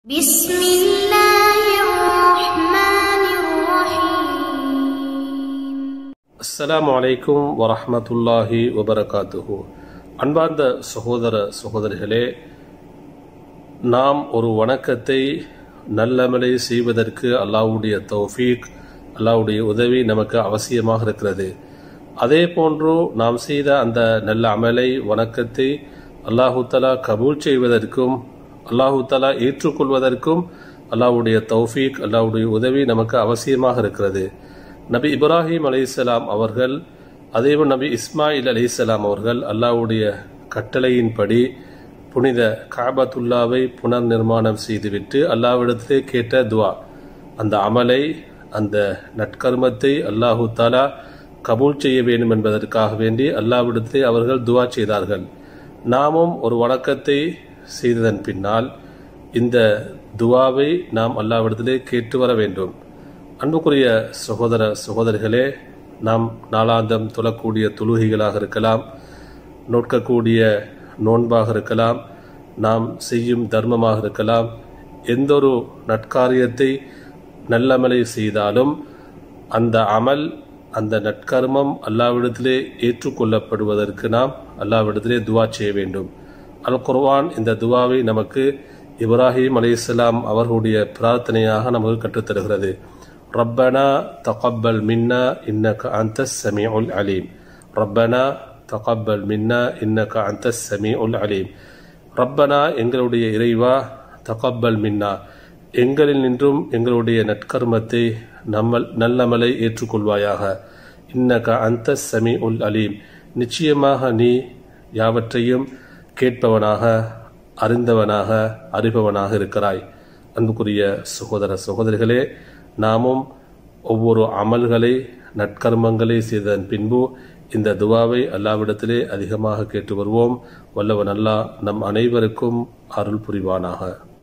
بسم الله الرحمن الرحيم அஸ்ஸலாமு அலைக்கும் வரஹ்மத்துல்லாஹி வபரகாத்துஹு அன்பார்ந்த சகோதர சகோதரிகளே நாம் ஒரு வணக்கத்தை நல்லமலை செய்வதற்கு அல்லாஹ்வுடைய தௌஃபீக் அல்லாஹ்வுடைய உதவி நமக்கு அவசியமாக இருக்கிறது அதே போன்று நாம் செய்த அந்த நல்ல அமலை வணக்கத்தை அல்லாஹு தலா கபூல் செய்வதற்கும் அல்லாஹு தலா ஏற்றுக்கொள்வதற்கும் அல்லாஹ்வுடைய தௌஃபீக் அல்லாஹ்வுடைய உதவி நமக்கு அவசியமாக இருக்கிறது நபி இப்ராஹிம் அலைஹிஸ்ஸலாம் அவர்கள் அதேபோல் நபி இஸ்மாயில் அலைஹிஸ்ஸலாம் அவர்கள் அல்லாஹ்வுடைய கட்டளையின்படி புனித காபத்துல்லாவை புனர் நிர்மாணம் செய்துவிட்டு அல்லாஹ்விடத்திலே கேட்ட துவா அந்த அமலை அந்த நற்கர்மத்தை அல்லாஹு தாலா கபூல் செய்ய வேண்டும் என்பதற்காக வேண்டி அல்லாஹ்விடத்திலே அவர்கள் துவா செய்தார்கள் நாமும் ஒரு வணக்கத்தை செய்ததன் பின்னால் இந்த துவாவை நாம் அல்லாஹ்விடத்திலே கேட்டு வர வேண்டும் அன்புக்குரிய சகோதர சகோதரிகளே நாம் நாளாந்தம் தொழக்கூடிய தொழுகைகளாக இருக்கலாம் நோட்கக்கூடிய நோன்பாக இருக்கலாம் நாம் செய்யும் தர்மமாக இருக்கலாம் எந்த ஒரு நட்காரியத்தை நல்லமலை செய்தாலும் அந்த அமல் அந்த நற்கர்மம் அல்லாவிடத்திலே ஏற்றுக்கொள்ளப்படுவதற்கு நாம் அல்லாவிடத்திலே துவா செய்ய வேண்டும் அல் குர்ஆன் இந்த துவாவை நமக்கு இப்ராஹிம் அலைஹிஸ்ஸலாம் அவர்களுடைய பிரார்த்தனையாக நமக்கு கற்றுத்தருகிறது ரப்பனா தகப்பல் மின்னா இன்னக அந்த சமீஉல் அலீம் ரப்பனா தகப்பல் மின்னா இன்னக அந்த சமீஉல் அலீம் ரப்பனா எங்களுடைய இறைவா தகப்பல் மின்னா எங்களில் நின்றும் எங்களுடைய நற்கர்மத்தை நம்மல் நல்லமலை ஏற்றுக்கொள்வாயாக இன்னக அந்த சமீ உல் அலீம் நிச்சயமாக நீ யாவற்றையும் கேட்பவனாக அறிந்தவனாக அறிபவனாக இருக்கிறாய் அன்புக்குரிய சகோதர சகோதரிகளே நாமும் ஒவ்வொரு அமல்களை நற்கர்மங்களை செய்ததன் பின்பு இந்த துவாவை அல்லாவிடத்திலே அதிகமாக கேட்டு வருவோம் வல்லவன் அல்லாஹ் நம் அனைவருக்கும் அருள் புரிவானாக